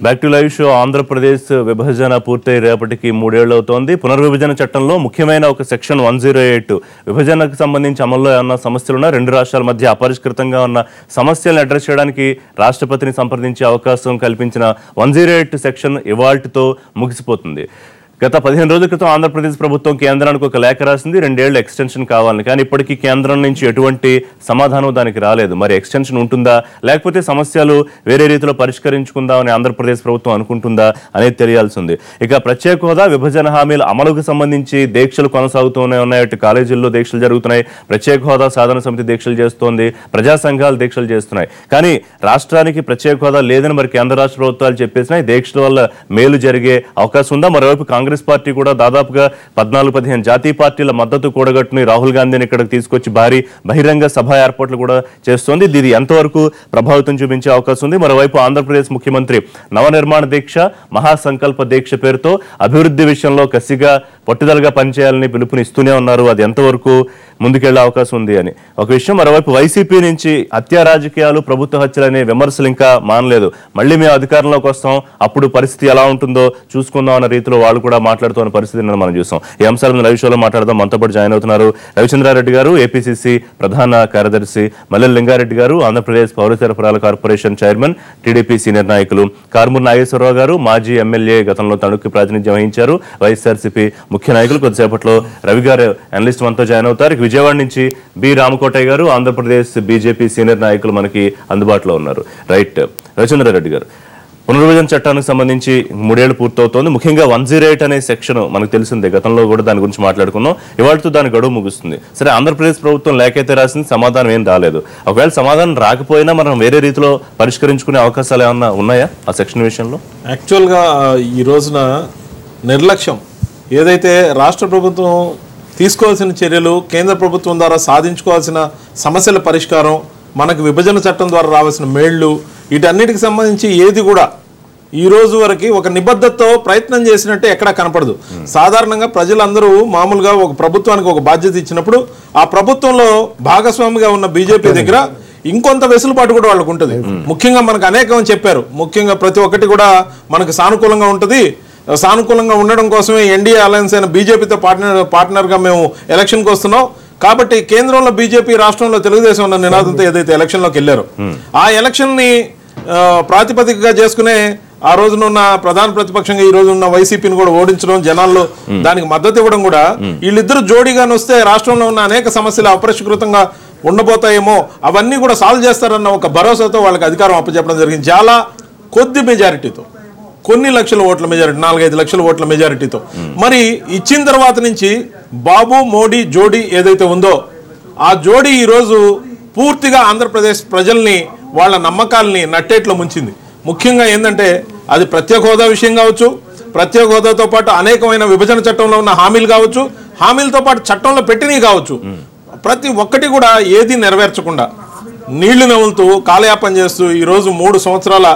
Back to live show Andhra Pradesh విభజన పూర్తయి రేపటికి మూడేళ్లు అవుతోంది పునర్విభజన చట్టంలో ముఖ్యమైన ఒక సెక్షన్ వన్ జీరో ఎయిట్ విభజనకు సంబంధించి అమల్లో ఏమన్నా సమస్యలున్నా రెండు రాష్ట్రాల మధ్య అపరిష్కృతంగా ఉన్న సమస్యలను అడ్రస్ చేయడానికి రాష్ట్రపతిని సంప్రదించే అవకాశం కల్పించిన వన్ జీరో ఎయిట్ సెక్షన్ ఇవాల్ట్తో ముగిసిపోతుంది గత పదిహేను రోజుల క్రితం ఆంధ్రప్రదేశ్ ప్రభుత్వం కేంద్రానికి ఒక లేఖ రాసింది రెండేళ్ల ఎక్స్టెన్షన్ కావాలని కానీ ఇప్పటికీ కేంద్రం నుంచి ఎటువంటి సమాధానం దానికి రాలేదు మరి ఎక్స్టెన్షన్ ఉంటుందా లేకపోతే సమస్యలు వేరే రీతిలో పరిష్కరించుకుందామని ఆంధ్రప్రదేశ్ ప్రభుత్వం అనుకుంటుందా అనేది తెలియాల్సి ఉంది ఇక ప్రత్యేక హోదా విభజన హామీల అమలుకు సంబంధించి దీక్షలు కొనసాగుతూనే ఉన్నాయి అటు కాలేజీల్లో దీక్షలు జరుగుతున్నాయి ప్రత్యేక హోదా సాధన సమితి దీక్షలు చేస్తోంది ప్రజా సంఘాలు దీక్షలు చేస్తున్నాయి కానీ రాష్ట్రానికి ప్రత్యేక హోదా లేదని మరి కేంద్ర రాష్ట్ర ప్రభుత్వాలు చెప్పేసినాయి దీక్షల వల్ల మేలు జరిగే అవకాశం ఉందా మరోవైపు కాంగ్రెస్ పార్టీ కూడా దాదాపుగా పద్నాలుగు పదిహేను జాతీయ పార్టీల మద్దతు కూడగట్టుని రాహుల్ గాంధీని ఇక్కడికి తీసుకొచ్చి భారీ బహిరంగ సభ ఏర్పాట్లు కూడా చేస్తోంది ఇది ఎంతవరకు ప్రభావితం చూపించే అవకాశం ఉంది మరోవైపు ఆంధ్రప్రదేశ్ ముఖ్యమంత్రి నవనిర్మాణ దీక్ష మహాసంకల్ప దీక్ష పేరుతో అభివృద్ధి విషయంలో కసిగా పట్టుదలగా పనిచేయాలని పిలుపునిస్తూనే ఉన్నారు అది ఎంతవరకు ముందుకెళ్లే అవకాశం ఉంది అని ఒక విషయం మరోవైపు వైసీపీ నుంచి హత్యా రాజకీయాలు ప్రభుత్వ హత్యలు అనే విమర్శలు ఇంకా మానలేదు మళ్ళీ మేము అధికారంలోకి వస్తాం అప్పుడు పరిస్థితి ఎలా ఉంటుందో చూసుకుందాం అన్న రీతిలో వాళ్ళు కూడా మాట్లాడుతున్న పరిస్థితి నిన్న మనం చూసాం ఈ అంశాల మీద లైవ్ షోలో మాట్లాడదాం మనతో పాటు జాయిన్ అవుతున్నారు రవిచంద్రారెడ్డి గారు ఏపీసీసీ ప్రధాన కార్యదర్శి మల్లెల లింగారెడ్డి గారు ఆంధ్రప్రదేశ్ పౌర సరఫరాల కార్పొరేషన్ చైర్మన్ టీడీపీ సీనియర్ నాయకులు కార్మూర్ నాగేశ్వరరావు గారు మాజీ ఎమ్మెల్యే గతంలో తణుక్కి ప్రాతినిధ్యం వహించారు వైఎస్ఆర్సీపీ ముఖ్య నాయకులు కొద్దిసేపట్లో రవి గారు అనలిస్ట్ మనతో జాయిన్ అవుతారు ఇక విజయవాడ నుంచి బి రామకోటయ్య గారు ఆంధ్రప్రదేశ్ బీజేపీ సీనియర్ నాయకులు మనకి అందుబాటులో ఉన్నారు రైట్ రవిచంద్రారెడ్డి గారు పునర్విభజన చట్టానికి సంబంధించి మూడేళ్లు పూర్తవుతోంది ముఖ్యంగా వన్ జీరో ఎయిట్ అనే సెక్షన్ మనకు తెలిసిందే గతంలో కూడా దాని గురించి మాట్లాడుకున్నాం ఇవాళతో దాని గడువు ముగుస్తుంది సరే ఆంధ్రప్రదేశ్ ప్రభుత్వం లేకైతే రాసింది సమాధానం ఏం రాలేదు ఒకవేళ సమాధానం రాకపోయినా మనం వేరే రీతిలో పరిష్కరించుకునే అవకాశాలు ఏమన్నా ఉన్నాయా ఆ సెక్షన్ విషయంలో యాక్చువల్గా ఈ రోజున నిర్లక్ష్యం ఏదైతే రాష్ట్ర ప్రభుత్వం తీసుకోవాల్సిన చర్యలు కేంద్ర ప్రభుత్వం ద్వారా సాధించుకోవాల్సిన సమస్యల పరిష్కారం మనకు విభజన చట్టం ద్వారా రావాల్సిన మేళ్లు వీటన్నిటికి సంబంధించి ఏది కూడా ఈ రోజు వరకు ఒక నిబద్ధతతో ప్రయత్నం చేసినట్టే ఎక్కడా కనపడదు సాధారణంగా ప్రజలందరూ మామూలుగా ఒక ప్రభుత్వానికి ఒక బాధ్యత ఇచ్చినప్పుడు ఆ ప్రభుత్వంలో భాగస్వామిగా ఉన్న బీజేపీ దగ్గర ఇంకొంత వెసులుబాటు కూడా వాళ్ళకు ఉంటుంది ముఖ్యంగా మనకు అనేకం చెప్పారు ముఖ్యంగా ప్రతి ఒక్కటి కూడా మనకు సానుకూలంగా ఉంటుంది సానుకూలంగా ఉండడం కోసమే ఎన్డీఏ అలయన్స్ అయిన బీజేపీతో పార్ట్నర్ పార్ట్నర్గా మేము ఎలక్షన్కి వస్తున్నాం కాబట్టి కేంద్రంలో బీజేపీ రాష్ట్రంలో తెలుగుదేశం ఉన్న నినాదంతో ఏదైతే ఎలక్షన్లోకి వెళ్ళారో ఆ ఎలక్షన్ని ఆ, ప్రాతిపదికగా చేసుకునే ఆ రోజున ఉన్న ప్రధాన ప్రతిపక్షంగా ఈ రోజు ఉన్న వైసీపీని కూడా ఓడించడం జనాల్లో దానికి మద్దతు ఇవ్వడం కూడా వీళ్ళిద్దరు జోడీగాని వస్తే రాష్ట్రంలో ఉన్న అనేక సమస్యలు అపరిష్కృతంగా ఉండబోతాయేమో అవన్నీ కూడా సాల్వ్ చేస్తారన్న ఒక భరోసాతో వాళ్ళకి అధికారం అప్పచెప్పడం జరిగింది చాలా కొద్ది మెజారిటీతో కొన్ని లక్షల ఓట్ల మెజారిటీ నాలుగైదు లక్షల ఓట్ల మెజారిటీతో మరి ఇచ్చిన తర్వాత నుంచి బాబు మోడీ జోడీ ఏదైతే ఉందో ఆ జోడీ ఈరోజు పూర్తిగా ఆంధ్రప్రదేశ్ ప్రజల్ని వాళ్ళ నమ్మకాల్ని నట్టేట్లో ముంచింది ముఖ్యంగా ఏంటంటే అది ప్రత్యేక హోదా విషయం కావచ్చు ప్రత్యేక హోదాతో పాటు అనేకమైన విభజన చట్టంలో ఉన్న హామీలు కావచ్చు హామీలతో పాటు చట్టంలో పెట్టినవి కావచ్చు ప్రతి ఒక్కటి కూడా ఏది నెరవేర్చకుండా నీళ్లు నవ్వులుతూ కాలయాపన చేస్తూ ఈరోజు మూడు సంవత్సరాల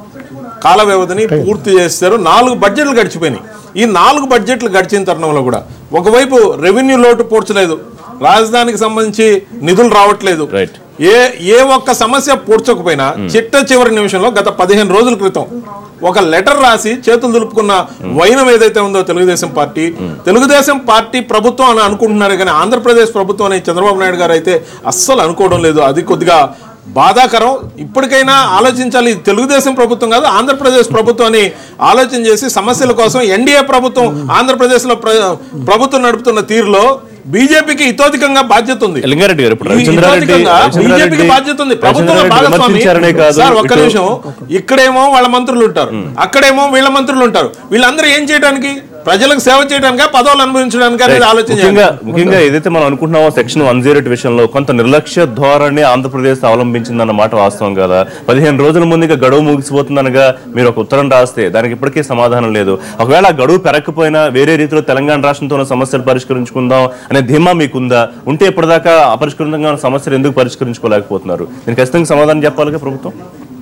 కాల వ్యవధిని పూర్తి చేస్తారు నాలుగు బడ్జెట్లు గడిచిపోయినాయి ఈ నాలుగు బడ్జెట్లు గడిచిన తరుణంలో కూడా ఒకవైపు రెవెన్యూ లోటు పూడ్చలేదు రాజధానికి సంబంధించి నిధులు రావట్లేదు Right. ఏ ఏ ఒక్క సమస్య పూడ్చకపోయినా చిట్ట చివరి నిమిషంలో గత పదిహేను రోజుల క్రితం ఒక లెటర్ రాసి చేతులు దులుపుకున్న వైనం ఏదైతే ఉందో తెలుగుదేశం పార్టీ తెలుగుదేశం పార్టీ ప్రభుత్వం అని అనుకుంటున్నారు కానీ ఆంధ్రప్రదేశ్ ప్రభుత్వం అని చంద్రబాబు నాయుడు గారు అయితే అస్సలు అనుకోవడం లేదు అది కొద్దిగా బాధాకరం ఇప్పటికైనా ఆలోచించాలి ఇది తెలుగుదేశం ప్రభుత్వం కాదు ఆంధ్రప్రదేశ్ ప్రభుత్వం అని ఆలోచన చేసి సమస్యల కోసం ఎన్డీఏ ప్రభుత్వం ఆంధ్రప్రదేశ్లో ప్ర ప్రభుత్వం నడుపుతున్న తీరులో బీజేపీకి ఇతోధికంగా బాధ్యత ఉంది లింగారెడ్డి గారు ఇప్పుడు ఈ రవిచంద్రారెడ్డి ఇతోధికంగా రవిచంద్రారెడ్డి- బీజేపీకి బాధ్యత ఉంది ప్రభుత్వంలో రవిచంద్రారెడ్డి భాగస్వామి విమర్శించారనే కాదు సార్ ఒక్క ఇటు- నిమిషం ఇక్కడేమో వాళ్ళ మంత్రులు ఉంటారు అక్కడేమో వీళ్ళ మంత్రులు ఉంటారు వీళ్ళందరూ ఏం చేయడానికి ప్రజలకు సేవ చేయడానికా పదవులు అనుభవించడానికి అనేది ఆలోచన చేయాలి. ముఖ్యంగా ముఖ్యంగా ఏదైతే మనం అనుకుంటున్నామో సెక్షన్ వన్ జీరో విషయంలో కొంత నిర్లక్ష్య ధోరణి ఆంధ్రప్రదేశ్ అవలంబించిందన్న మాట వాస్తవం కదా పదిహేను రోజుల ముందుగా గడువు ముగిసిపోతుందనగా మీరు ఒక ఉత్తరం రాస్తే దానికి ఇప్పటికీ సమాధానం లేదు ఒకవేళ ఆ గడువు పెరగకపోయినా వేరే రీతిలో తెలంగాణ రాష్ట్రంతో ఉన్న సమస్యలు పరిష్కరించుకుందాం అనే ధీమా మీకుందా ఉంటే ఇప్పటిదాకా అపరిష్కృతంగా ఉన్న సమస్యలు ఎందుకు పరిష్కరించుకోలేకపోతున్నారు దీనికి ఖచ్చితంగా సమాధానం చెప్పాలిగా ప్రభుత్వం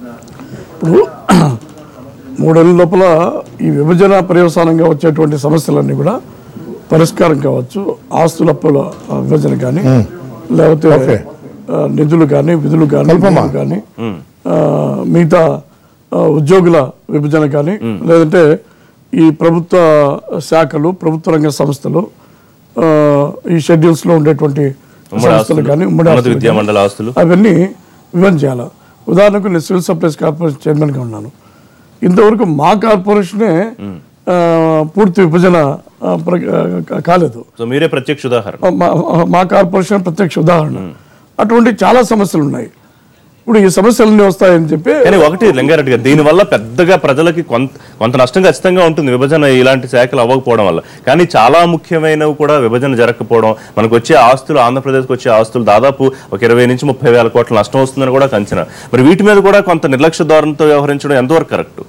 ఇప్పుడు మూడేళ్ళ లోపల ఈ విభజన పర్యవసానంగా వచ్చేటువంటి సమస్యలన్నీ కూడా పరిష్కారం కావచ్చు ఆస్తుల అప్పుల ఆ, విభజన కానీ లేకపోతే ఆ, నిధులు కానీ విధులు కానీ నిధులు కానీ ఆ, మిగతా ఆ, ఉద్యోగుల విభజన కానీ లేదంటే ఈ ప్రభుత్వ శాఖలు ప్రభుత్వ రంగ సంస్థలు ఆ, ఈ షెడ్యూల్స్ లో ఉండేటువంటి ఉమ్మడి సంస్థలు ఆస్తులు, కానీ ఉమ్మడి ఉన్నత ఆస్తులు విద్యా కానీ మండలి ఆస్తులు అవన్నీ విభజన చేయాలి ఉదాహరణకు నేను సివిల్ సప్లైస్ కార్పొరేషన్ చైర్మన్గా ఉన్నాను ఇంతవరకు మా కార్పొరేషనే ఆ, పూర్తి విభజన ఆ, ప్ర- ఆ, కాలేదు సో మీరే ప్రత్యక్ష ఉదాహరణ మా- మా కార్పొరేషన్ ప్రత్యక్ష ఉదాహరణ అటువంటి చాలా సమస్యలు ఉన్నాయి ఇప్పుడు ఈ సమస్యలన్నీ వస్తాయని చెప్పి కానీ ఒకటి లింగారెడ్డి గారు దీనివల్ల పెద్దగా ప్రజలకి కొంత కొంత నష్టం ఖచ్చితంగా ఉంటుంది విభజన ఇలాంటి శాఖలు అవ్వకపోవడం వల్ల కానీ చాలా ముఖ్యమైనవి కూడా విభజన జరగకపోవడం మనకు వచ్చే ఆస్తులు ఆంధ్రప్రదేశ్కి వచ్చే ఆస్తులు దాదాపు ఒక ఇరవై నుంచి ముప్పై వేల కోట్ల నష్టం వస్తుందని కూడా అంచనా మరి వీటి మీద కూడా కొంత నిర్లక్ష్య ధోరణితో వ్యవహరించడం ఎంతవరకు కరెక్ట్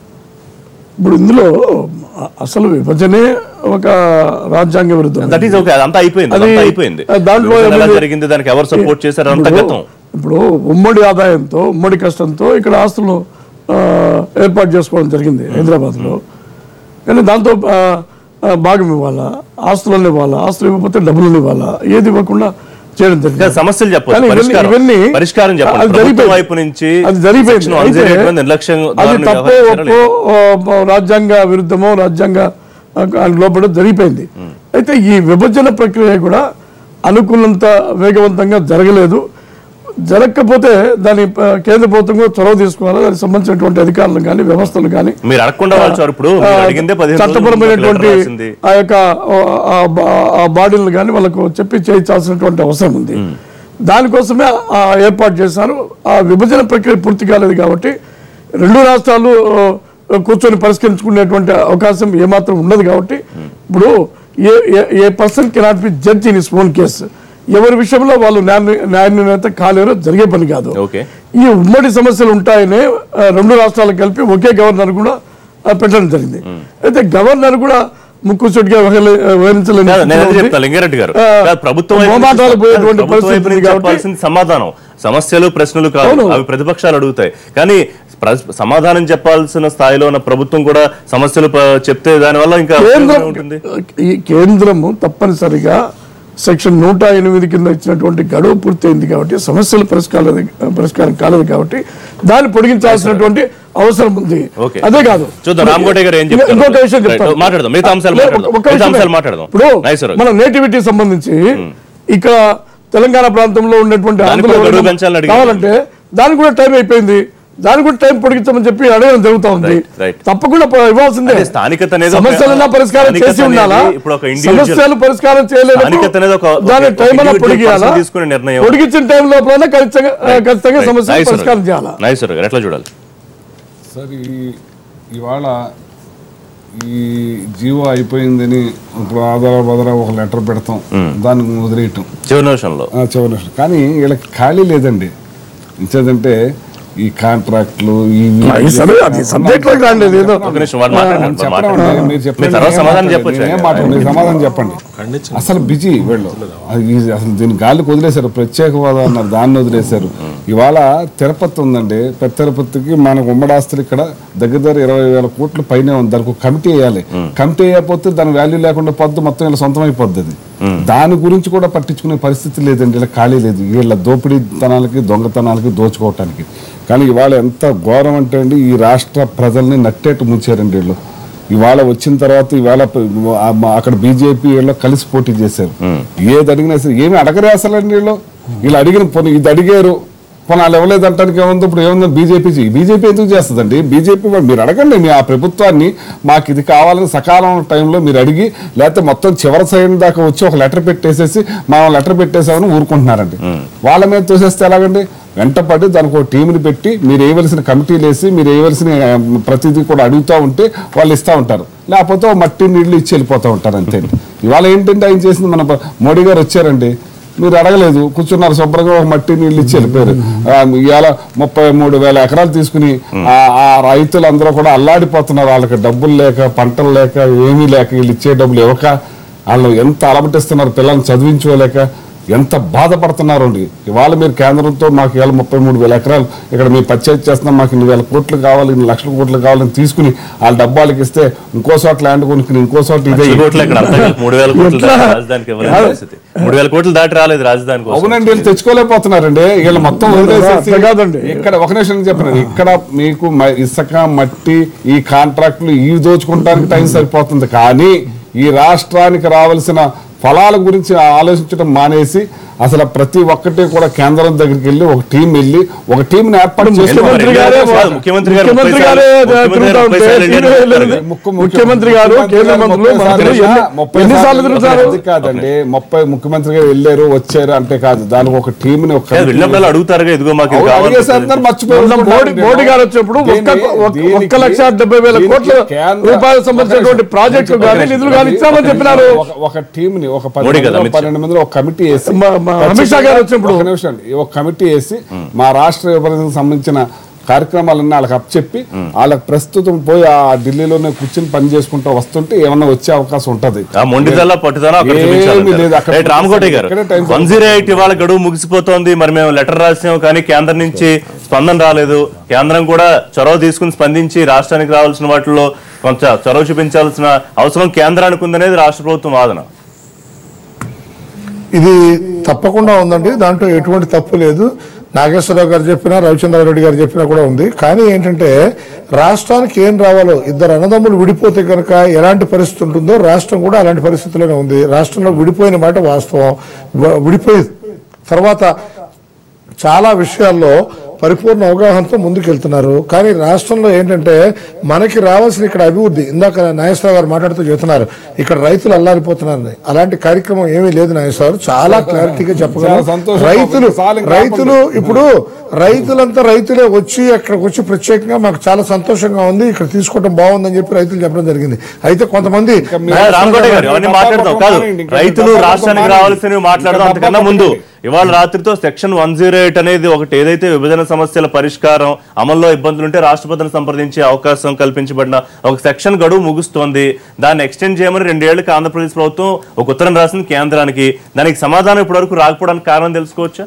ఇప్పుడు ఇందులో అ- అసలు విభజనే ఒక రాజ్యాంగ విరుద్ధం దట్ ఈస్ ఓకే అదంతా అయిపోయింది అది- అదంతా అయిపోయింది దాంట్లో విభజన ఎలా ఏమైంది? జరిగింది దానికి ఎవరు సపోర్ట్ చేశారు అంత ఇప్పుడు- గతం ఇప్పుడు ఉమ్మడి ఆదాయంతో ఉమ్మడి కష్టంతో ఇక్కడ ఆస్తులను ఆ, ఏర్పాటు చేసుకోవడం జరిగింది హైదరాబాద్లో కానీ దాంతో ఆ, ఆ, భాగం ఇవ్వాలా ఆస్తులను ఇవ్వాలా ఆస్తులు ఇవ్వకపోతే డబ్బులను ఇవ్వాలా ఏది ఇవ్వకుండా చేయడం ఇంకా జరిగింది సమస్యలు చెప్పొచ్చు కానీ ఇవన్నీ- పరిష్కారం ఇవన్నీ పరిష్కారం చెప్పండి అది ప్రభుత్వం జరిగిపోయింది. వైపు నుంచి అది జరిగిపోయింది section 108 అయితే మీద నిర్లక్ష్యం అది ధోరణి తప్పో వ్యవహరించారా ఒప్పో ఆ, రాజ్యాంగ విరుద్ధమో రాజ్యాంగ ఆ, లోపల జరిగిపోయింది అయితే ఈ విభజన ప్రక్రియ కూడా అనుకున్నంత వేగవంతంగా జరగలేదు జరగకపోతే దాని ఆ, కేంద్ర ప్రభుత్వం కూడా చొరవ తీసుకోవాలి దానికి సంబంధించినటువంటి అధికారులు కానీ వ్యవస్థలు కానీ మీరు అడగకుండా వాళ్ళు సార్ ఇప్పుడు మీరు ఆ, అడిగిందే పదిహేను రోజుల ముందు చట్టపరమైనటువంటి లెటర్ రాసింది. ఆ యొక్క ఆ- ఆ బా- ఆ బాడీలను కానీ వాళ్ళకు చెప్పి చేయించాల్సినటువంటి అవసరం ఉంది దానికోసమే ఆ ఏర్పాటు చేశారు ఆ విభజన ప్రక్రియ పూర్తి కాలేదు కాబట్టి రెండు రాష్ట్రాలు ఆ, కూర్చొని పరిష్కరించుకునేటువంటి అవకాశం ఏమాత్రం ఉండదు కాబట్టి ఇప్పుడు a a- a person cannot be judge in his own case ఎవరి విషయంలో వాళ్ళు న్యాయ న్యాయ నిర్ణేత కాలేరో జరిగే పని కాదు ఓకే ఈ ఉమ్మడి సమస్యలు ఉంటాయనే ఆ, రెండు రాష్ట్రాలకు కలిపి ఒకే గవర్నర్ కూడా ఆ, పెట్టడం జరిగింది అయితే గవర్నర్ కూడా ముక్కుసూటిగా వ్యవహరించలేని కాదు, నేను అదే స్థితిలో చెప్తా ఉంది. లింగారెడ్డి గారు ఆ, కాదు, ప్రభుత్వం వైపు నుంచి మొహమాటాలు చెప్ప- పోయేటువంటి ప్రభుత్వం వైపు పరిస్థితి నుంచి కాబట్టి చెప్పాల్సిన సమాధానం సమస్యలు ప్రశ్నలు కాదు అవును. అవి ప్రతిపక్షాలు అడుగుతాయి కానీ ప్ర- సమాధానం చెప్పాల్సిన స్థాయిలో ఉన్న ప్రభుత్వం కూడా సమస్యలు ప- చెప్తే దానివల్ల ఇంకా కేంద్రం ఉంటుంది ఈ కేంద్రము తప్పనిసరిగా సెక్షన్ నూట ఎనిమిది కింద ఇచ్చినటువంటి గడువు పూర్తయింది కాబట్టి సమస్యలు పరిష్కారం పరిష్కారం కాలేదు కాబట్టి దాన్ని పొడిగించాల్సినటువంటి అవసరం ఉంది ఓకే. అదే కాదు చూద్దాం, రామకోటి గారు ఏం ఇంకో- చెప్తారు? ఇంకొక విషయం రైట్, చెప్తాను మాట్లాడదాం. మిగతా అంశాలు లేదు, మాట్లాడదాం. ఒక్క మిగతా విషయమే. అంశాలు మాట్లాడదాం. ఇప్పుడు నైస్ సార్. మన నేటివిటీ సంబంధించి ఇక్కడ తెలంగాణ ప్రాంతంలో ఉన్నటువంటి దానికి ఆంధ్రులు కూడా గడువు ఎవరైనా పెంచాలని అడిగారు. కావాలంటే దానికి కూడా టైం అయిపోయింది దానికి కూడా టైం పొడిగించమని చెప్పి అడగడం జరుగుతా ఉంది రైట్, రైట్. తప్పకుండా ప- ఇవ్వాల్సిందే అదే స్థానికత అనేది ఒక- సమస్యలన్నా పరిష్కారం స్థానికత చేసి ఉండాలా అనేది ఇప్పుడు ఒక individual- సమస్యలు పరిష్కారం చేయలేదు స్థానికత అనేది ఒక- ఒక- దాని ఒక టైం అన్నా individual పొడిగియాలా person తీసుకునే నిర్ణయం. పొడిగించిన టైం లోపల ఖచ్చితంగా ఖచ్చితంగా సమస్యలు నైస్ సార్. పరిష్కారం చేయాలా నైస్ సార్ గారు ఎట్లా చూడాలి సార్ ఈ ఇవాళ ఈ జీవో అయిపోయిందని ఇప్పుడు ఆధార బదర ఒక లెటర్ పెడతాం దానికి వదిలేయటం చివరి నిమిషంలో ఆ, చివరి నిమిషం. కానీ వీళ్ళకి ఖాళీ లేదండి ఇచ్చేదంటే ఈ కాంట్రాక్ట్లు ఇవి ఈ సరే, అది subject లోకి రాలేదు, ఏదో. ఒక నిమిషం వాడు మాట్లాడండి, వాడు చెప్పడం మాట్లాడండి. అంటే మీరు చెప్పండి. మీరు తర్వాత నేను సమాధానం మాట్లాడను. చెప్పొచ్చు నేను ఆయన. మాట్లాడను. మీరు సమాధానం చెప్పండి ఖండించండి. అసలు బిజీ వీళ్ళు అది ఈ- అసలు దీని గాలికి వదిలేశారు ప్రత్యేక హోదా అన్నారు దాన్ని వదిలేశారు ఇవాళ తిరుపతి ఉందండి పెద్ద తిరుపతికి మనకు ఉమ్మడి ఆస్తులు ఇక్కడ దగ్గర దగ్గర ఇరవై వేల కోట్ల పైనే ఉంది దానికి ఒక కమిటీ వేయాలి కమిటీ వేయకపోతే దాని వాల్యూ లేకుండా పొద్దు మొత్తం ఇలా సొంతం అయిపోద్ది అది దాని గురించి కూడా పట్టించుకునే పరిస్థితి లేదండి ఇలా ఖాళీ లేదు వీళ్ళ దోపిడీతనాలకి దొంగతనాలకి దోచుకోవటానికి కానీ ఇవాళ ఎంత ఘోరం అంటే అండి ఈ రాష్ట్ర ప్రజల్ని నట్టేట్టు ముంచారండి వీళ్ళు ఇవాళ వచ్చిన తర్వాత ఇవాళ ప- ఆ మా- అక్కడ బీజేపీ వీళ్ళు కలిసి పోటీ చేశారు ఏది అడిగినా సరే ఏమి అడగరే అసలండి వీళ్ళు వీళ్ళు అడిగిన పోనీ ఇది అడిగారు పోనీ వాళ్ళు ఇవ్వలేదు అంటానికి ఏముంది ఇప్పుడు ఏముంది బీజేపీ బీజేపీ ఎందుకు చేస్తుందండి బీజేపీ వాళ్ళు మీరు అడగండి మీ ఆ ప్రభుత్వాన్ని మాకు ఇది కావాలని సకాలం టైంలో మీరు అడిగి లేకపోతే మొత్తం చివరి సైన్ దాకా వచ్చి ఒక లెటర్ పెట్టేసేసి మనం లెటర్ పెట్టేసామని ఊరుకుంటున్నారండి వాళ్ళ మీద తోసేస్తే ఎలాగండి వెంటపడి దానికి ఒక టీంని పెట్టి మీరు వేయవలసిన కమిటీలు వేసి మీరు వేయవలసిన ఆ, ప్రతిదీ కూడా అడుగుతూ ఉంటే వాళ్ళు ఇస్తూ ఉంటారు లేకపోతే ఓ మట్టి నీళ్లు ఇచ్చి వెళ్ళిపోతూ ఉంటారు అంతే ఇవాళ ఏంటంటే ఆయన చేసింది మన ప- మోడీ గారు వచ్చారండి మీరు అడగలేదు కూర్చున్నారు శుభ్రంగా ఒక మట్టి నీళ్ళు ఇచ్చి వెళ్ళిపోయారు ఆ, ఇవాళ ముప్పై మూడు వేల ఎకరాలు తీసుకుని ఆ ఆ రైతులందరూ కూడా అల్లాడిపోతున్నారు వాళ్ళకి డబ్బులు లేక పంటలు లేక ఏమీ లేక వీళ్ళు ఇచ్చే డబ్బులు ఇవ్వక వాళ్ళు ఎంత అలమటిస్తున్నారు పిల్లల్ని చదివించుకోలేక ఎంత బాధపడుతున్నారు అండి ఇవాళ మీరు కేంద్రంతో మాకు ఇవాళ ముప్పై మూడు వేల ఎకరాలు ఇక్కడ మేము పర్చేజ్ చేస్తున్నాం మాకు ఇన్ని వేల కోట్లు కావాలి ఇన్ని లక్షల కోట్లు కావాలని తీసుకుని వాళ్ళ డబ్బాలకి ఇస్తే ఇంకో చోట ల్యాండ్ కొనుక్కుని ఇంకో చోట ఇదే లక్షల కోట్లు ఇక్కడ అంతా కలిపి మూడు వేల కోట్లు దాటి రాజధానికి ఇవ్వలేని పరిస్థితి మూడు వేల కోట్లు దాటి రాలేదు రాజధాని కోసం అవునండి వీళ్ళు తెచ్చుకోలేకపోతున్నారండి వీళ్ళు మొత్తం వదిలేసేసి అట్లా కాదండి. ఇక్కడ ఒక నిమిషం చెప్పిన ఇక్కడ మీకు మ- ఇసుక మట్టి ఈ కాంట్రాక్టులు ఇవి దోచుకుంటానికి టైం సరిపోతుంది కానీ ఈ రాష్ట్రానికి రావాల్సిన ఫలాల గురించి ఆలోచించడం మానేసి అసలు ప్రతి ఒక్కటి కూడా కేంద్రం దగ్గరికి వెళ్ళి ఒక టీం వెళ్ళి ఒక టీం ఏర్పాటు ఎందుకు చేసుకుని మరి? ముఖ్యమంత్రి గారే కాదు, ముఖ్యమంత్రి గారు ముఖ్యమంత్రి ముప్పై గారే సార్లు- తిరుగుతా ఉంటే ముఖ్యమంత్రి గారు టీవీ ముప్పై వెళ్ళలేదు. ముఖ్య- ముఖ్యమంత్రి గారు కేంద్ర మంత్రులు ముప్పై మంత్రులు సార్లు ఎన్ని- ముప్పై ఎన్నిసార్లు సార్లు తిరుగుతారు అది కాదండి ముప్పై ముఖ్యమంత్రి గారు వెళ్ళారు వచ్చారు అంటే కాదు దానికి ఒక టీం ని ఒక లేదు, వెళ్ళినప్పుడు అడుగుతారుగా ఇదిగో మాకు ఇది అవును, కావాలి అడిగేసారు, మర్చిపోయి మొన్న మోడీ ఉంటున్నారండి. మోడీ గారు వచ్చినప్పుడు ఒక్క దీన్ని- ఒక్క- దీనికి- ఒక్క లక్ష డెబ్బై వేల దీనికి కోట్ల కేంద్ర- రూపాయలకు సంబంధించినటువంటి ప్రాజెక్టులు కానీ నిధులు కానీ ఇచ్చామని చెప్పినారు ఒక- ఒక టీం ని ఒక పది మోడీ కదా, మందిలో, అమిత్ షా. పన్నెండు మందిలో ఒక కమిటీ వేసి మా- మా అమిత్ షా గారు వచ్చినప్పుడు ఒక నిమిషం అండి, ఒక కమిటీ వేసి మా రాష్ట్ర విభజనకు సంబంధించిన కార్యక్రమాలన్నీ వాళ్ళకి అప్పచెప్పి వాళ్ళకి ప్రస్తుతం పోయి ఆ ఢిల్లీలోనే కూర్చొని పని చేసుకుంటూ వస్తుంటే ఏమన్నా వచ్చే అవకాశం ఉంటది ఆ మొండిదల్లా పట్టుదల అక్కడ ఏమీ చూపించాలి లేదు, అక్కడ రైట్ రామకోటి గారు ఇక్కడే టైం వన్ జీరో ఎయిట్ ఇవాళ గడువు ముగిసిపోతోంది మరి మేము లెటర్ రాసాం కానీ కేంద్రం నుంచి స్పందన రాలేదు కేంద్రం కూడా చొరవ తీసుకుని స్పందించి రాష్ట్రానికి రావాల్సిన వాటిలో కొంత చొరవ చూపించాల్సిన అవసరం కేంద్రానికి ఉందనేది రాష్ట్ర ప్రభుత్వం వాదన ఇది తప్పకుండా ఉందండి దాంట్లో ఎటువంటి తప్పు లేదు నాగేశ్వరరావు గారు చెప్పినా రవిచంద్రారెడ్డి గారు చెప్పినా కూడా ఉంది కానీ ఏంటంటే రాష్ట్రానికి ఏం రావాలో ఇద్దరు అన్నదమ్ములు విడిపోతే కనుక ఎలాంటి పరిస్థితి ఉంటుందో రాష్ట్రం కూడా అలాంటి పరిస్థితిలోనే ఉంది రాష్ట్రంలో విడిపోయిన మాట వాస్తవం వ- విడిపోయి తర్వాత చాలా విషయాల్లో పరిపూర్ణ అవగాహనతో ముందుకెళ్తున్నారు కానీ రాష్ట్రంలో ఏంటంటే మనకి రావాల్సిన ఇక్కడ అభివృద్ధి ఇందాక నాగేశ్వరరావు గారు మాట్లాడుతూ చెబుతున్నారు ఇక్కడ రైతులు అల్లారిపోతున్నారని అలాంటి కార్యక్రమం ఏమీ లేదు నాగేశ్వరరావు చాలా క్లారిటీగా చాలా చెప్పగలరు సంతోషం. రైతులు ఒకసారి ఇంకా రైతులు ఇప్పుడు రైతులంతా రైతులే వచ్చి అక్కడికి వచ్చి ప్రత్యేకంగా మాకు చాలా సంతోషంగా ఉంది ఇక్కడ తీసుకోవడం బాగుందని చెప్పి రైతులు చెప్పడం జరిగింది అయితే కొంతమంది ఏ, రామకోట గారు అవన్నీ మాట్లాడదాం కాదు రైతులు రాష్ట్రానికి రావాల్సినవి మాట్లాడదాం అంతకన్నా ముందు ఇవాళ రాత్రితో సెక్షన్ వన్ జీరో ఎయిట్ అనేది ఒకటి ఏదైతే విభజన సమస్యల పరిష్కారం అమల్లో ఇబ్బందులు ఉంటే రాష్ట్రపతిని సంప్రదించే అవకాశం కల్పించబడిన ఒక సెక్షన్ గడువు ముగుస్తోంది దాన్ని ఎక్స్టెండ్ చేయమని రెండేళ్లకు ఆంధ్రప్రదేశ్ ప్రభుత్వం ఒక ఉత్తరం రాసింది కేంద్రానికి దానికి సమాధానం ఇప్పటివరకు రాకపోవడానికి కారణం తెలుసుకోవచ్చా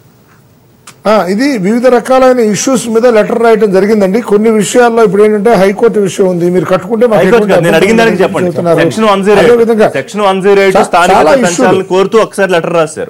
ఆ, ఇది వివిధ రకాలైన ఇష్యూస్ మీద లెటర్ రాయడం జరిగిందండి కొన్ని విషయాల్లో ఇప్పుడు ఏంటంటే హైకోర్టు విషయం ఉంది మీరు కట్టుకుంటే మాకు హైకోర్టు ఎటువంటి కాదు, నేను అడిగిన దానికి అభ్యంతరం చెప్పండి చెబుతున్నారు. సెక్షన్ వన్ జీరో అదే ఎయిట్ విధంగా సెక్షన్ వన్ జీరో ఎయిట్ చా- స్థానిక చాలా పెంచాలని ఇష్యూలు. కోరుతూ ఒకసారి లెటర్ రాశారు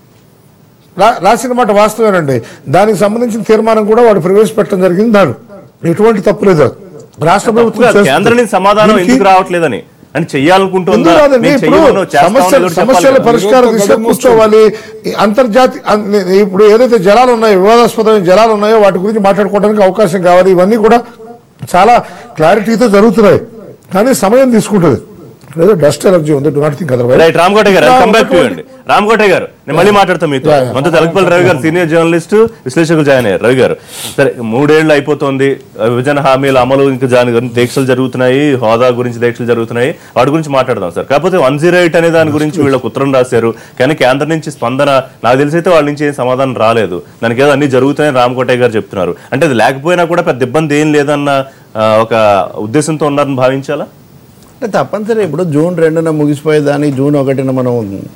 రా- రాసిన మాట వాస్తవేనండి దానికి సంబంధించిన తీర్మానం కూడా వాడు ప్రవేశపెట్టడం జరిగింది దాడు ఎటువంటి తప్పు లేదు రాష్ట్ర ప్రభుత్వం కాదు, చేస్తుంది. కేంద్రం నుంచి సమాధానం దీనికి ఎందుకు రావట్లేదని అంటే చెయ్యాలనుకుంటుందా ఎందుకు రాదండి మేము ఇప్పుడు చెయ్యమను, చేస్తామని సమస్యల ఏదో ఒకటి సమస్యల చెప్పాలి కదా. పరిష్కారం ఈరోజు దిశగా గడువు కూర్చోవాలి ఈ అంతర్జాతీయ అన్- ఇప్పుడు ఏదైతే జలాలు ఉన్నాయో వివాదాస్పదమైన జలాలు ఉన్నాయో వాటి గురించి మాట్లాడుకోవడానికి అవకాశం కావాలి ఇవన్నీ కూడా చాలా క్లారిటీతో జరుగుతున్నాయి కానీ సమయం తీసుకుంటుంది ఏదో డస్ట్ ఎలర్జీ ఉంది do not think otherwise right Ramakota గారు కమ్ బ్యాక్ టు అండి రామకోట గారు నేను మళ్ళీ మాట్లాడతాం మీతో Yeah, yeah. మనతో తెలకపల్లి రవి గారు సీనియర్ జర్నలిస్ట్ విశ్లేషకులు జాయిన్ అయ్యారు రవి గారు సరే మూడేళ్లు అయిపోతుంది విభజన హామీల అమలు ఇంకా దాని గురించి దీక్షలు జరుగుతున్నాయి హోదా గురించి దీక్షలు జరుగుతున్నాయి వాటి గురించి మాట్లాడదాం సార్ కాకపోతే వన్ జీరో ఎయిట్ అనే దాని గురించి వీళ్ళకి ఉత్తరం రాశారు కానీ కేంద్రం నుంచి స్పందన నాకు తెలిసి అయితే వాళ్ళ నుంచి ఏం సమాధానం రాలేదు దానికి ఏదో అన్ని జరుగుతున్నాయని రామకోటయ్య గారు చెప్తున్నారు అంటే అది లేకపోయినా కూడా పెద్ద ఇబ్బంది ఏం లేదన్న ఆ, ఒక ఉద్దేశంతో ఉన్నారని భావించాలా అంటే తప్పనిసరి ఇప్పుడు జూన్ రెండున ముగిసిపోయేదాన్ని జూన్ ఒకటిన మనం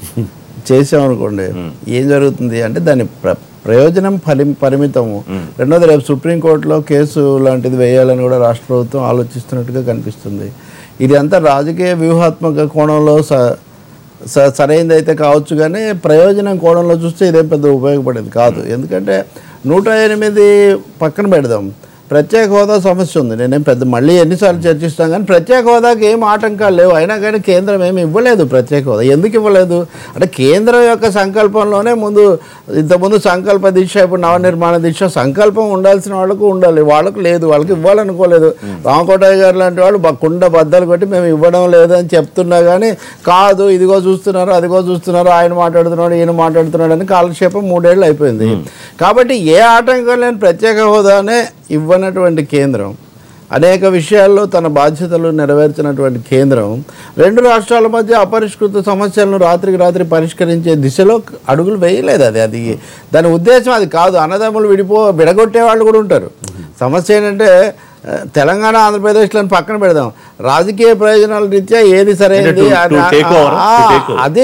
చేసామనుకోండి ఏం జరుగుతుంది అంటే దాని ప్ర- ప్రయోజనం ఫలి పరిమితము రెండోది రేపు సుప్రీంకోర్టులో కేసు లాంటిది వేయాలని కూడా రాష్ట్ర ప్రభుత్వం ఆలోచిస్తున్నట్టుగా కనిపిస్తుంది ఇది అంతా రాజకీయ వ్యూహాత్మక కోణంలో స స- సరైనది అయితే కావచ్చు కానీ ప్రయోజనం కోణంలో చూస్తే ఇదేం పెద్ద ఉపయోగపడేది కాదు ఎందుకంటే నూట ఎనిమిది పక్కన పెడదాం ప్రత్యేక హోదా సమస్య ఉంది నేనేం పెద్ద మళ్ళీ ఎన్నిసార్లు చర్చిస్తాం కానీ ప్రత్యేక హోదాకి ఏం ఆటంకాలు లేవు అయినా కానీ కేంద్రం ఏమి ఇవ్వలేదు ప్రత్యేక హోదా ఎందుకు ఇవ్వలేదు అంటే కేంద్రం యొక్క సంకల్పంలోనే ముందు ఇంతకుముందు సంకల్ప దీక్ష ఇప్పుడు నవనిర్మాణ దీక్ష సంకల్పం ఉండాల్సిన వాళ్ళకు ఉండాలి వాళ్ళకు లేదు వాళ్ళకి ఇవ్వాలనుకోలేదు రామకోటయ్య గారు లాంటి వాళ్ళు బ- కుండ బద్దలు కొట్టి మేము ఇవ్వడం లేదు అని చెప్తున్నా కానీ కాదు ఇదిగో చూస్తున్నారు అదిగో చూస్తున్నారు ఆయన మాట్లాడుతున్నాడు ఈయన మాట్లాడుతున్నాడు అని కాలక్షేపం మూడేళ్ళు అయిపోయింది కాబట్టి ఏ ఆటంకం లేని ప్రత్యేక హోదానే ఇవ్వనటువంటి కేంద్రం అనేక విషయాల్లో తన బాధ్యతలు నెరవేర్చినటువంటి కేంద్రం రెండు రాష్ట్రాల మధ్య అపరిష్కృత సమస్యలను రాత్రికి రాత్రి పరిష్కరించే దిశలో అడుగులు వేయలేదు అది అది దాని ఉద్దేశం అది కాదు అన్నదమ్ములు విడిపో విడగొట్టే వాళ్ళు కూడా ఉంటారు సమస్య ఏంటంటే ఆ, తెలంగాణ ఆంధ్రప్రదేశ్లను పక్కన పెడదాం రాజకీయ ప్రయోజనాల రీత్యా ఏది సరైనది to- to అని- take over, ఆ, to take over. అదే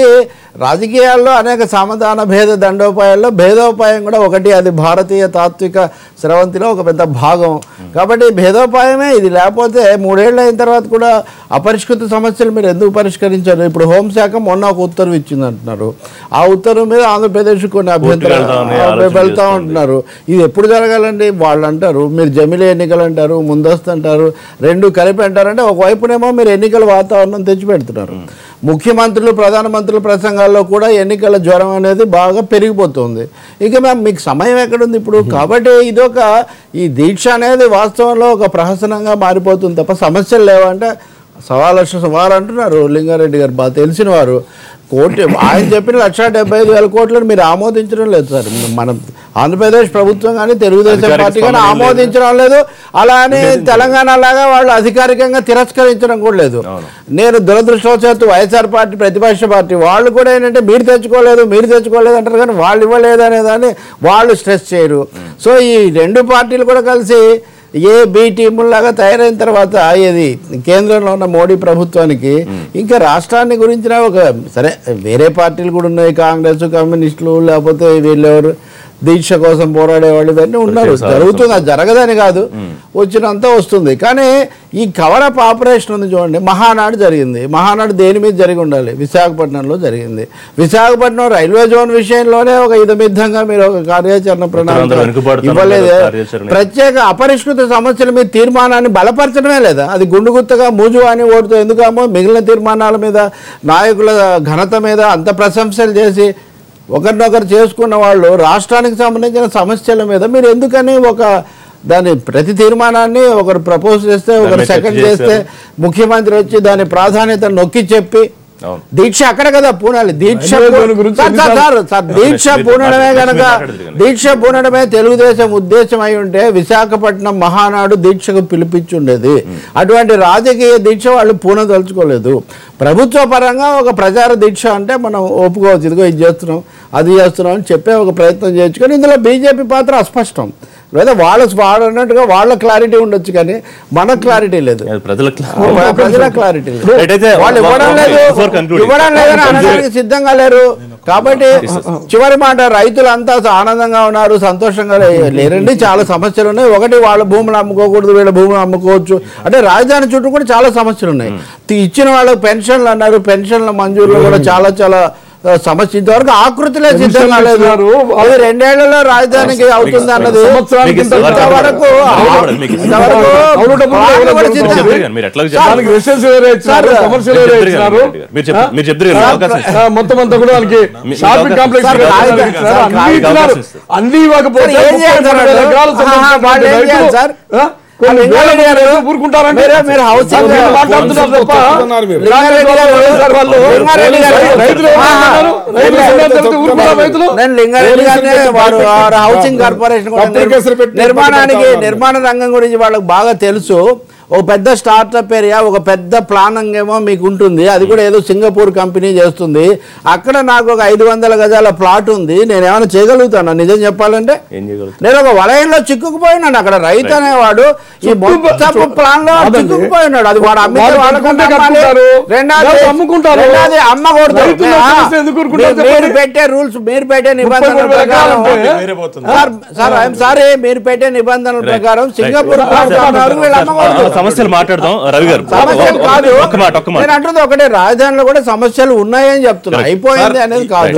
రాజకీయాల్లో అనేక సమాధాన భేద దండోపాయాల్లో భేదోపాయం కూడా ఒకటి అది భారతీయ తాత్విక స్రవంతిలో ఒక పెద్ద భాగం కాబట్టి భేదోపాయమే ఇది లేకపోతే మూడేళ్ళు అయిన తర్వాత కూడా అపరిష్కృత సమస్యలు మీరు ఎందుకు పరిష్కరించారు ఇప్పుడు హోంశాఖ మొన్న ఒక ఉత్తర్వు ఇచ్చింది అంటున్నారు ఆ ఉత్తర్వు మీద ఆంధ్రప్రదేశ్ కొన్ని అభ్యంతరాలు వెళ్దామని ఆ, ఆలోచన వెళ్తా చేస్తుంది. ఉంటున్నారు ఇది ఎప్పుడు జరగాలండి వాళ్ళు అంటారు మీరు జమిలీ ఎన్నికలు అంటారు ముందస్తు అంటారు రెండు కలిపి అంటారంటే ఒకవైపునేమో మీరు ఎన్నికల వాతావరణం తెచ్చిపెడుతున్నారు ముఖ్యమంత్రులు ప్రధానమంత్రుల ప్రసంగాల్లో కూడా ఎన్నికల జ్వరం అనేది బాగా పెరిగిపోతుంది ఇక మేము మీకు సమయం ఎక్కడుంది ఇప్పుడు కాబట్టి ఇదొక ఈ దీక్ష అనేది వాస్తవంలో ఒక ప్రహసనంగా మారిపోతుంది తప్ప సమస్యలు లేవంటే సవా లక్ష సవాలు అంటున్నారు లింగారెడ్డి గారు బాగా తెలిసిన వారు కోటి ఆయన చెప్పిన లక్ష డెబ్బై ఐదు వేల కోట్లను మీరు ఆమోదించడం లేదు సార్ మనం ఆంధ్రప్రదేశ్ ప్రభుత్వం కానీ తెలుగుదేశం అధికారిక పార్టీ కానీ స్పందన లేదు. ఆమోదించడం లేదు అలానే తెలంగాణ లాగా వాళ్ళు అధికారికంగా తిరస్కరించడం కూడా లేదు నేను దురదృష్టవశాత్తు వైఎస్ఆర్ పార్టీ ప్రతిపక్ష పార్టీ వాళ్ళు కూడా ఏంటంటే మీరు తెచ్చుకోలేదు మీరు తెచ్చుకోలేదు అంటారు కానీ వాళ్ళు ఇవ్వలేదు అనే దాన్ని వాళ్ళు స్ట్రెస్ చేయరు సో ఈ రెండు పార్టీలు కూడా కలిసి ఏ బి టీముల్లాగా తయారైన తర్వాత ఇది కేంద్రంలో ఉన్న మోడీ ప్రభుత్వానికి ఇంకా రాష్ట్రాన్ని గురించిన ఒక సరే వేరే పార్టీలు కూడా ఉన్నాయి కాంగ్రెస్ కమ్యూనిస్టులు లేకపోతే వీళ్ళెవరు దీక్ష కోసం పోరాడే వాళ్ళు ఇవన్నీ ఉన్నారు ప్రత్యేక జరుగుతుంది అది జరగదని కాదు వచ్చినంత వస్తుంది కానీ ఈ కవరప్ ఆపరేషన్ ఉంది చూడండి మహానాడు జరిగింది మహానాడు దేని మీద జరిగి ఉండాలి విశాఖపట్నంలో జరిగింది విశాఖపట్నం రైల్వే జోన్ విషయంలోనే ఒక ఇదమిద్దంగా మీరు ఒక కార్యాచరణ ప్రణాళిక వెనుకబాటుతనం ఇవ్వలేదు మీద కార్యాచరణ. ప్రత్యేక అపరిష్కృత సమస్యల మీద తీర్మానాన్ని బలపరచడమే లేదా అది గుండుగుత్తగా మూజు అని ఓటుతో ఎందుకమ్మో మిగిలిన తీర్మానాల మీద నాయకుల ఘనత మీద అంత ప్రశంసలు చేసి ఒకరినొకరు చేసుకున్న వాళ్ళు రాష్ట్రానికి సంబంధించిన సమస్యల మీద మీరు ఎందుకని ఒక దాని ప్రతి తీర్మానాన్ని ఒకరు ప్రపోజ్ చేస్తే ఒకరు మీద చర్చ సెకండ్ చేస్తే ముఖ్యమంత్రి వచ్చి దాని ప్రాధాన్యత నొక్కి చెప్పి అవును. దీక్ష అక్కడ కదా పూనాలి దీక్ష రైల్వే పూ- జోన్ గురించి సార్, సార్, సార్, సార్, దీక్ష మీరు పూనడమే మాట్లాడండి, గనక మీరు మాట్లాడండి కానీ. దీక్ష పూనడమే తెలుగుదేశం ఉద్దేశం అయి ఉంటే విశాఖపట్నం మహానాడు దీక్షకు పిలిపించుండేది అటువంటి రాజకీయ దీక్ష వాళ్ళు పూనదలుచుకోలేదు ప్రభుత్వ పరంగా ఒక ప్రచార దీక్ష అంటే మనం ఒప్పుకోవచ్చు ఇదిగో ఇది చేస్తున్నాం అది చేస్తున్నాం అని చెప్పే ఒక ప్రయత్నం చేయొచ్చు కానీ ఇందులో బీజేపీ పాత్ర అస్పష్టం లేదా వాళ్ళ వాళ్ళు అన్నట్టుగా వాళ్ళ క్లారిటీ ఉండొచ్చు కానీ మన క్లారిటీ లేదు అది ప్రజలకు ప్రజల క్లారిటీ లేదు Right, అయితే వాళ్ళు ఇవ్వడం okay, లేదు before concluding. ఇవ్వడం లేదని అనడానికి సిద్ధంగా లేరు కాబట్టి చివరి మాట రైతులంతా ఆనందంగా ఉన్నారు సంతోషంగా లే- లేరండి చాలా సమస్యలు ఉన్నాయి ఒకటి వాళ్ళ భూములు అమ్ముకోకూడదు వీళ్ళ భూములు అమ్ముకోవచ్చు అంటే రాజధాని చుట్టూ కూడా చాలా సమస్యలు ఉన్నాయి తి- ఇచ్చిన వాళ్ళకి పెన్షన్లు అన్నారు పెన్షన్ల మంజూరులో కూడా చాలా చాలా ఆ, సమస్య ఇంతవరకు ఆకృతిలో సిద్ధంగా లేదు ఇస్తున్నారు. అది రెండేళ్లలో రాజధానికి అవుతుంది అన్నది సంవత్సరానికి మీకు ఇస్తారు. ఇంతవరకు అవును, మీకు ఇస్తారు. ఇంతవరకు అవును, డబ్బులు వాళ్ళు కూడా ఎవరు సిద్ధంగా- చెప్తారు కానీ మీరు ఎట్లా సార్, చెప్పాలి? దానికి రెసిడెన్షియల్ ఏరియా ఇచ్చినారు సార్, కమర్షియల్ మీరు ఏరియా చెప్తారు ఇచ్చినారు కానీ, మీరు చెప్- మీరు చెప్తారు కానీ, అవకాశం ఇస్తారు. ఆ, మొత్తం అంతా కూడా వాళ్ళకి మీ- షాపింగ్ అవకాశం కాంప్లెక్స్ సార్, ఇచ్చినారు, రాజధాని- ఇచ్చినారు, సార్, అన్ని రాజధాని ఇచ్చినారు అవకాశం అన్ని ఇవ్వకపోతే సార్, ఏం ముప్పై చేస్తారు మూడు వేల ఎకరాలు ఆహా, సంబంధించిన వాళ్ళు ఏం రైతులు, చేయాలి సార్? ఆ, కొన్ని వాళ్ళు వేల ఏం చేయాలి? మంది ఊరుకుంటారంటే మీరు- మీరు housing- సార్, మీరు మాట్లాడుతున్నారు తప్ప చెప్తున్నారు మీరు. లింగారెడ్డి గారు సార్ వాళ్ళు లింగారెడ్డి గారు రైతులు ఏమంటున్నారు? రైతులు ఏమంటున్నారు? ఊరుకుంటారా రైతులు నేను లింగారెడ్డి గారిని వారు వారు హౌసింగ్ కార్పొరేషన్ కూడా పబ్లిక్ కేసులు పెట్టి నిర్మాణానికి పెట్టుకుంటా నిర్మాణ రంగం గురించి వాళ్ళకి బాగా తెలుసు ఒక పెద్ద స్టార్టప్ ఏరియా ఒక పెద్ద ప్లానింగ్ ఏమో మీకు ఉంటుంది అది కూడా ఏదో సింగపూర్ కంపెనీ చేస్తుంది అక్కడ నాకు ఒక ఐదు వందల గజాల ప్లాట్ ఉంది నేను ఏమైనా చేయగలుగుతాను నిజం చెప్పాలంటే ఏం చేయగలుగుతారు నేను ఒక వలయంలో చిక్కుకుపోయినాడు అక్కడ రైతు అనేవాడు ఈ మొత్తం ప్లాన్ లో కాదండి. చిక్కుకుపోయినాడు అది వాడు అమ్మితే వాళ్ళు వాళ్ళకు కట్టుకుంటే అమ్మాలి. కట్టుకుంటారు. రెండోది వాళ్ళు అమ్ముకుంటారు. రెండోది అమ్మకూడదు రైతులు ఆ, సమస్య ఎందుకు ఊరుకుంటారు మీరు- మీరు చెప్పండి. పెట్టే రూల్స్ మీరు పెట్టే నిబంధనల మూడు వేల ప్రకారం ఎకరాలు వేరే పోతుంది. సార్ సార్ ఐఎమ్ సారీ మీరు పెట్టే నిబంధనల ప్రకారం సింగపూర్ Right. ప్లాట్ అన్నారు, వీళ్ళు ఆ, అమ్మకూడదు సమస్యలు మాట్లాడదాం రవి గారు సమస్యలు కాదు ఒక్క మాట ఒక్క మాట నేను అంటుంది ఒకటే రాజధానిలో కూడా సమస్యలు ఉన్నాయని చెప్తున్నా Correct. అయిపోయింది అనేది కాదు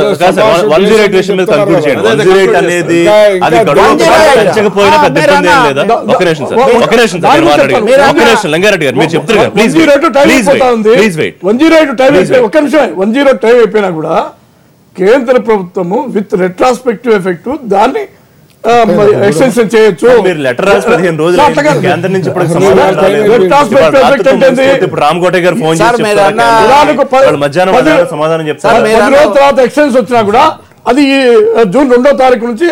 వన్ జీరో ఎయిట్ విషయం మీద కన్క్లూడ్ చేయండి అదే, వన్ జీరో ఎయిట్ conclude అనేది చేస్తాను. అది ఇంకా- గడువు ఇంకా- పెంచకపోయినా ఆ, పెద్ద మీరు ఇబ్బంది ఏం అన్న- లేదా ద- ఒక నిమిషం సార్ ద- ఒక నిమిషం సార్ దాని మీరు గురించి మాట్లాడండి చెప్పండి. ఒక మీరు నిమిషం లింగారెడ్డి గారు మీరు చెప్తారు కదా please one zero time please అయిపోతా ఉంది please wait one zero eight time Please అయిపోయి- wait. ఒక్క నిమిషం వన్ జీరో టైం అయిపోయినా కూడా కేంద్ర ప్రభుత్వము విత్ రెట్రాస్పెక్టివ్ ఎఫెక్ట్ దాన్ని ఎక్స్టెన్షన్ చేయొచ్చు మీరు లెటర్ రాసి పదిహేను రోజులు సార్, అట్లా అయింది. కాదు. కేంద్రం నుంచి ఇప్పుడు అసలు సమాధానం మీరు రాలేదు. retrospective ఇప్పుడు effect రాత్రితో ఏంటిది? ముగిసిపోతే ఇప్పుడు రామ్ కోటే గారు ఫోన్ సార్, చేసి మీరు చెప్తారు అన్న- కదా. ఉదాహరణకు పది- వాళ్ళు మధ్యాహ్నం పది- మధ్యాహ్నం సమాధానం సార్, చెప్తారు మీరు పది రోజుల తర్వాత ఎక్స్టెన్స్ వచ్చినా కూడా అది ఈ జూన్ రెండో తారీఖు నుంచి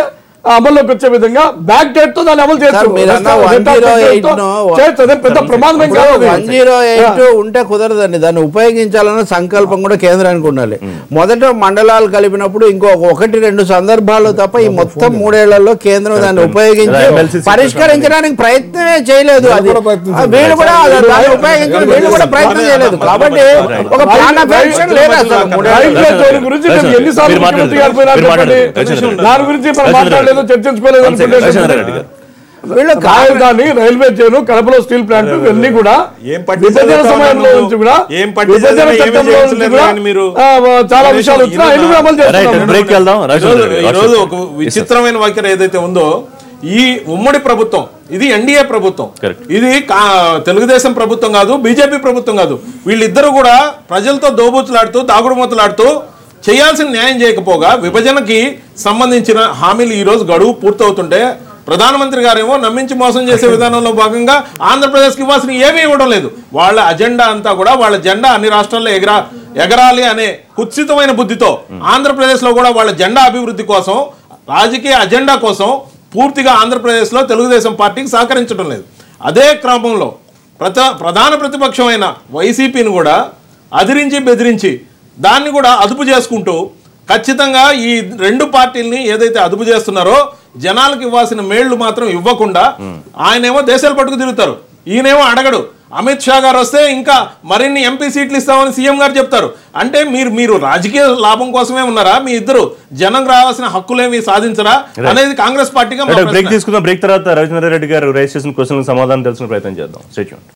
అమల్లోకి వచ్చే విధంగా బ్యాక్ డేట్ తో దాన్ని అమలు చేయొచ్చు సార్, మీరు అన్న Rest of 108 తో ను- చేయొచ్చు. అదేం పెద్ద ప్రమాదమేం కాదు అది. వన్ జీరో ఎయిట్ ఉంటే కుదరదండి దాన్ని ఉపయోగించాలన్న సంకల్పం కూడా కేంద్రానికి ఉండాలి మొదట మండలాలు కలిపినప్పుడు ఇంకో ఒకటి రెండు సందర్భాలు తప్ప ఈ మొత్తం మూడేళ్లలో కేంద్రం దాన్ని ఉపయోగించి MLC పరిష్కరించడానికి ప్రయత్నమే చేయలేదు అది కూడా ప్రయత్నం ఆ, వీళ్ళు కూడా దాన్ని ఉపయోగించి వీళ్ళు కూడా ప్రయత్నం చేయలేదు కాబట్టి ఒక ప్లాన్ ఆఫ్ యాక్షన్ లేదు అసలు మూడేళ్లలో. రైల్వే జోన్ గురించి నేను ఎన్నిసార్లు మీరు ముఖ్యమంత్రి గారు మాట్లాడండి. పోయినా మీరు చెప్పండి. మాట్లాడండి. రవిచంద్ర రెడ్డి. దాని గురించి మనం రవిచంద్ర మాట్లాడలేదు రెడ్డి. చర్చించుకోలేదు అనుకుంటే రవిచంద్ర రెడ్డి గారు. వీళ్ళు రాజధాని రైల్వే జోన్ కడపలో స్టీల్ ప్లాంట్ ఇవన్నీ కూడా ఏం పట్టి విభజన చదువుతా సమయంలో ఉన్నావు? నుంచి కూడా ఏం పట్టి విభజన చదివినా ఏమీ చట్టంలో నుంచి చేయట్లేదు కూడా కానీ మీరు ఆ, చాలా కనీసం విషయాలు వచ్చినా ఇది ఎన్ని నా- అమలు రైట్ చేస్తున్నాం బ్రేక్ వెళ్దాం ఈరోజు రవిచంద్ర రెడ్డి. ఈరోజు ఒక విచిత్రమైన వాక్యం ఏదైతే ఉందో ఈ ఉమ్మడి ప్రభుత్వం ఇది ఎన్డీఏ ప్రభుత్వం Correct. ఇది కా- తెలుగుదేశం ప్రభుత్వం కాదు బీజేపీ ప్రభుత్వం కాదు వీళ్ళిద్దరూ కూడా ప్రజలతో దోబూచులాడుతూ దాగుడుమూతలాడుతూ చేయాల్సిన న్యాయం చేయకపోగా విభజనకి సంబంధించిన హామీలు ఈ రోజు గడువు పూర్తవుతుంటే ప్రధానమంత్రి గారేమో నమ్మించి మోసం చేసే విధానంలో భాగంగా ఆంధ్రప్రదేశ్కి ఇవ్వాల్సిన ఏమీ ఇవ్వడం లేదు వాళ్ళ అజెండా అంతా కూడా వాళ్ళ జెండా అన్ని రాష్ట్రాల్లో ఎగరా ఎగరాలి అనే కుత్సితమైన బుద్ధితో ఆంధ్రప్రదేశ్లో కూడా వాళ్ళ జెండా అభివృద్ధి కోసం రాజకీయ అజెండా కోసం పూర్తిగా ఆంధ్రప్రదేశ్లో తెలుగుదేశం పార్టీకి సహకరించడం లేదు అదే క్రమంలో ప్రత ప్రధాన ప్రతిపక్షమైన వైసీపీని కూడా అదిరించి బెదిరించి దాన్ని కూడా అదుపు చేసుకుంటూ ఖచ్చితంగా ఈ రెండు పార్టీల్ని ఏదైతే అదుపు చేస్తున్నారో జనాలకు ఇవ్వాల్సిన మేళ్లు మాత్రం ఇవ్వకుండా ఆయనేమో దేశాలు పట్టుకు తిరుగుతారు ఈయనేమో అడగడు అమిత్ షా గారు వస్తే ఇంకా మరిన్ని ఎంపీ సీట్లు ఇస్తామని సీఎం గారు చెప్తారు అంటే మీరు మీరు రాజకీయ లాభం కోసమే ఉన్నారా మీ ఇద్దరు జనం రావాల్సిన హక్కులేమి సాధించరా అనేది కాంగ్రెస్ పార్టీగా మా బ్రేక్ ప్రశ్న. తీసుకుందాం బ్రేక్ తర్వాత రవిచంద్ర రెడ్డి గారు రైస్ చేసిన క్వశ్చన్ సమాధానం తెలుసుకునే ప్రయత్నం చేద్దాం స్టేట్యూన్